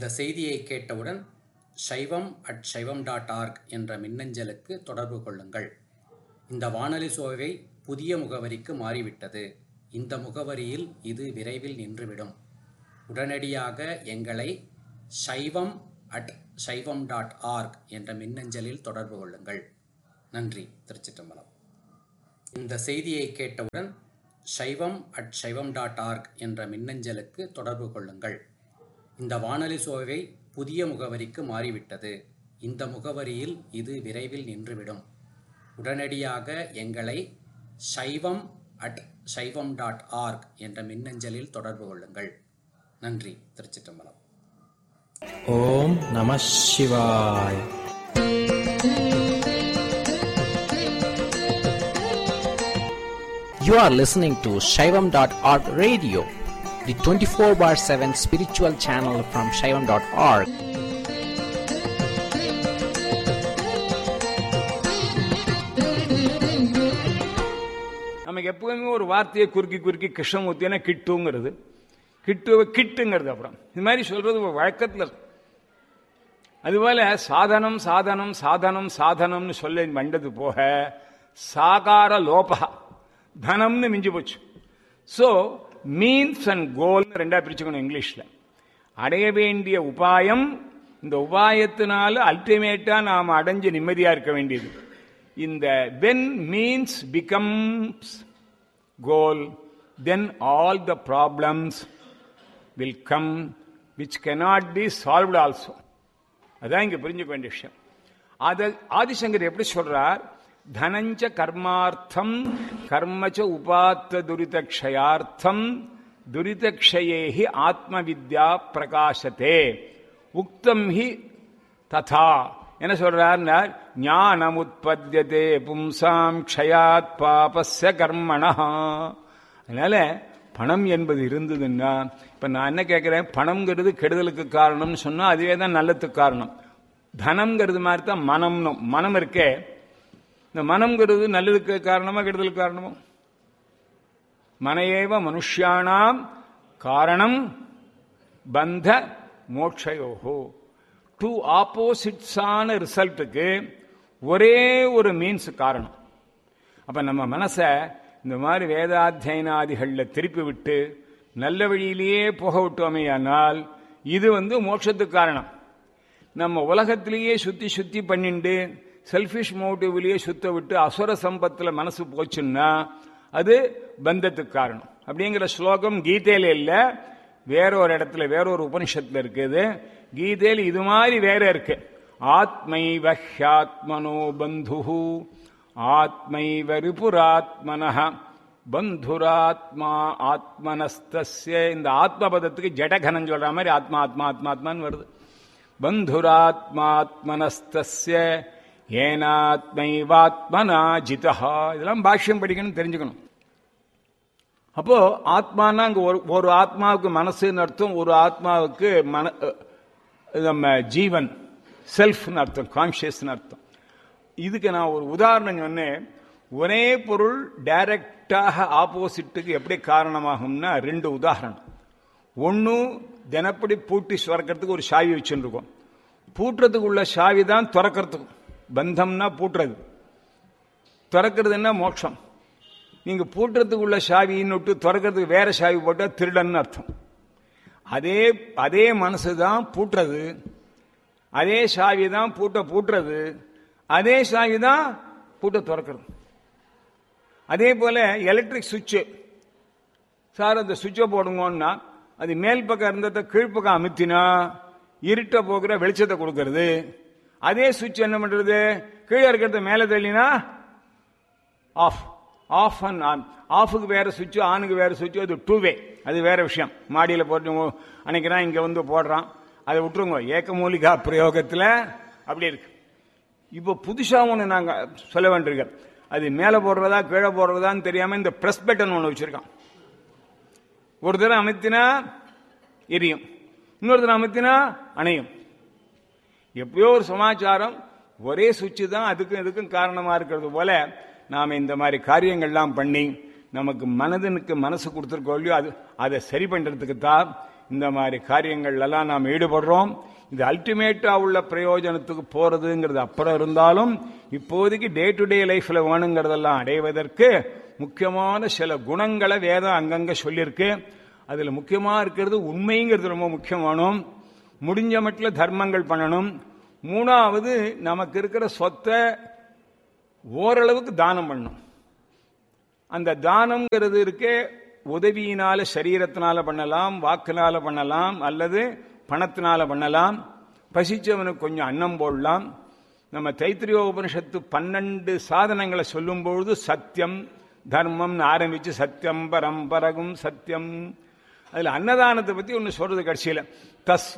இந்த செய்தியை கேட்டவுடன் சைவம் அட் சைவம் டாட் ஆர்க் என்ற மின்னஞ்சலுக்கு தொடர்பு கொள்ளுங்கள் இந்த வானொலி சோவை புதிய முகவரிக்கு மாறிவிட்டது இந்த முகவரியில் இது விரைவில் நின்றுவிடும் உடனடியாக எங்களை சைவம் அட் சைவம் டாட் ஆர்க் என்ற மின்னஞ்சலில் தொடர்பு கொள்ளுங்கள் நன்றி திருச்சிற்றம்பலம் இந்த செய்தியை கேட்டவுடன் சைவம் அட் சைவம் டாட் ஆர்க் என்ற மின்னஞ்சலுக்கு தொடர்பு கொள்ளுங்கள் இந்த வானொலி சோவை புதிய முகவரிக்கு மாறிவிட்டது இந்த முகவரியில் இது விரைவில் நின்றுவிடும் உடனடியாக எங்களை சைவம் அட் சைவம் டாட் ஆர்க் என்ற மின்னஞ்சலில் தொடர்பு கொள்ளுங்கள் நன்றி திருச்சிற்றம்பலம் ஓம் நம சிவாய் You are listening to Shaivam.org radio, the 24 bar 7 spiritual channel from Shaivam.org. நமக்கு எப்பவுமே ஒரு வார்த்தையை குறுக்கி குறுக்கி கிருஷ்ணமூர்த்தினா கிட்டுங்கிறது கிட்டுவ கிட்டுங்கிறது அப்புறம் இது மாதிரி சொல்றது ஒரு வழக்கத்தில் இருக்கு. அதுபோல சாதனம் சாதனம் சாதனம் சாதனம்னு சொல்ல வந்தது போக சாகார லோபா தனம்னு மிஞ்சி போச்சு ஸோ மீன்ஸ் அண்ட் கோல்னு ரெண்டா பிரிச்சுக்கணும் இங்கிலீஷ்ல அடைய வேண்டிய உபாயம் இந்த உபாயத்தினால அல்டிமேட்டா நாம் அடைஞ்சு நிம்மதியா இருக்க வேண்டியது இந்த when means becomes goal then all the problems will come which cannot be solved also அதான் இங்க புரிஞ்சுக்க வேண்டிய விஷயம் அத ஆதிசங்கர் எப்படி சொல்றார் தனஞ்ச கர்மார்த்தம் கர்மச்ச உபாத்த துரிதக்ஷயார்த்தம் துரிதக்ஷயேஹி ஆத்ம வித்யா பிரகாசத்தே உக்தம் ஹி ததா என்ன சொல்றார் ஞானம் உற்பத்தியதே பும்சாம் க்ஷயாத் பாபஸ்ய கர்மணா அதனால பணம் என்பது இருந்ததுன்னா இப்ப நான் என்ன கேட்கிறேன் பணம்ங்கிறது கெடுதலுக்கு காரணம்னு சொன்னா அதுவே தான் நல்லதுக்கு காரணம் தனம்ங்கிறது மாதிரி தான் மனம்னு மனம் இருக்கே இந்த மனம்ங்கிறது நல்லதுக்கு காரணமா கெடுதலுக்கு காரணமோ மனையேவ மனுஷியானாம் காரணம் பந்த மோட்சயோகோ டூ ஆப்போசிட்ஸான ரிசல்ட்டுக்கு ஒரே ஒரு மீன்ஸ் காரணம் அப்ப நம்ம மனசை இந்த மாதிரி வேதாத்தியனாதிகளில் திருப்பி விட்டு நல்ல வழியிலேயே போக விட்டோமேயானால் இது வந்து மோட்சத்துக்கு காரணம் நம்ம உலகத்திலேயே சுத்தி சுத்தி பண்ணிண்டு செல்ஃபிஷ் மோட்டிவ்லயே சுத்த விட்டு அசுர சம்பத்தில் மனசு போச்சுன்னா அது பந்தத்துக்கு காரணம் அப்படிங்கிற ஸ்லோகம் கீதையில இல்ல வேற ஒரு இடத்துல வேற ஒரு உபனிஷத்துல இருக்குது கீதையில் இது மாதிரி வேற இருக்கு ஆத்மைவ ஹியாத்மனோ பந்து ஆத்மைவ ரிபுராத்மன பந்துராத்மா ஆத்மனஸ்தஸ்ய இந்த ஆத்ம பதத்துக்கு ஜடகனம் சொல்ற மாதிரி ஆத்மா ஆத்மா ஆத்மா ஆத்மான்னு வருது பந்துராத்மாத்மனஸ்தஸ்ய ஏனாத்மைவாத்மனா ஜிதா இதெல்லாம் பாஷ்யம் படிக்கணும் தெரிஞ்சுக்கணும் அப்போ ஆத்மானா அங்க ஒரு ஒரு ஆத்மாவுக்கு மனசுன்னு அர்த்தம் ஒரு ஆத்மாவுக்கு மன நம்ம ஜீவன் செல்ஃப்னு அர்த்தம் கான்சியஸ்னு அர்த்தம் இதுக்கு நான் ஒரு உதாரணம் சொன்னேன் ஒரே பொருள் டைரக்டாக ஆப்போசிட்டுக்கு எப்படி காரணமாகும்னா ரெண்டு உதாரணம் ஒன்று தினப்படி பூட்டி சுரக்கிறதுக்கு ஒரு சாவி வச்சுருக்கோம் பூட்டுறதுக்கு உள்ள சாவி தான் திறக்கிறதுக்கும் பந்தம்னா பூட்டுறது திறக்கிறதுன்னா மோட்சம் நீங்க பூட்டுறதுக்கு உள்ள சாவின்னு விட்டு திறக்கிறதுக்கு வேற சாவி போட்டால் திருடன்னு அர்த்தம் அதே அதே மனசு தான் பூட்டுறது அதே சாவி தான் பூட்ட பூட்டுறது அதே சாவி தான் பூட்ட திறக்கிறது அதே போல எலக்ட்ரிக் சுவிட்சு சார் அந்த சுவிட்சை போடுங்கன்னா அது மேல் பக்கம் இருந்ததை கீழ்ப்பக்கம் அமுத்தினா இருட்ட போகிற வெளிச்சத்தை கொடுக்கறது அதே சுவிட்ச் என்ன பண்றது கீழே இருக்கிறத மேலே தள்ளினா ஆஃப் ஆஃப் அண்ட் ஆன் ஆஃபுக்கு வேற சுவிட்ச் ஆனுக்கு வேற சுவிட்ச் அது டூ வே அது வேற விஷயம் மாடியில் போட்டு அன்னைக்குதான் இங்க வந்து போடுறான் அதை விட்டுருங்க ஏக்கமூலிகா பிரயோகத்தில் அப்படி இருக்கு இப்போ புதுசா ஒன்று நாங்க சொல்ல வேண்டியிருக்கோம் அது மேலே போடுறதா கீழே போடுறதான்னு தெரியாம இந்த பிரஸ் பட்டன் ஒன்று வச்சிருக்கான் ஒரு தடவை அமைத்தினா எரியும் இன்னொரு தடவை அமைத்தினா அணையும் எப்பயோ ஒரு சமாச்சாரம் ஒரே சுவிட்ச் தான் அதுக்கும் இதுக்கும் காரணமா இருக்கிறது போல நாம இந்த மாதிரி காரியங்கள்லாம் பண்ணி நமக்கு மனதனுக்கு மனசு கொடுத்துருக்கோம் இல்லையோ அது அதை சரி பண்றதுக்கு தான் இந்த மாதிரி காரியங்கள்லாம் நாம் ஈடுபடுறோம் இது அல்டிமேட்டா உள்ள பிரயோஜனத்துக்கு போறதுங்கிறது அப்புறம் இருந்தாலும் இப்போதைக்கு டே டு டே லைஃப்ல வேணுங்கிறதெல்லாம் அடைவதற்கு முக்கியமான சில குணங்களை வேதம் அங்கங்க சொல்லியிருக்கு அதுல முக்கியமா இருக்கிறது உண்மைங்கிறது ரொம்ப முக்கியமானும் முடிஞ்ச மட்டில் தர்மங்கள் பண்ணணும் மூணாவது நமக்கு இருக்கிற சொத்தை ஓரளவுக்கு தானம் பண்ணணும் அந்த தானம்ங்கிறது இருக்கே உதவியினால சரீரத்தினால பண்ணலாம் வாக்குனால பண்ணலாம் அல்லது பணத்தினால பண்ணலாம் பசிச்சவனுக்கு கொஞ்சம் அன்னம் போடலாம் நம்ம தைத்திரிய உபனிஷத்து பன்னெண்டு சாதனங்களை சொல்லும் பொழுது சத்தியம் தர்மம்னு ஆரம்பிச்சு சத்தியம் பரம்பரகும் சத்தியம் அதுல அன்னதானத்தை பத்தி ஒன்னு சொல்றது கடைசியில தஸ்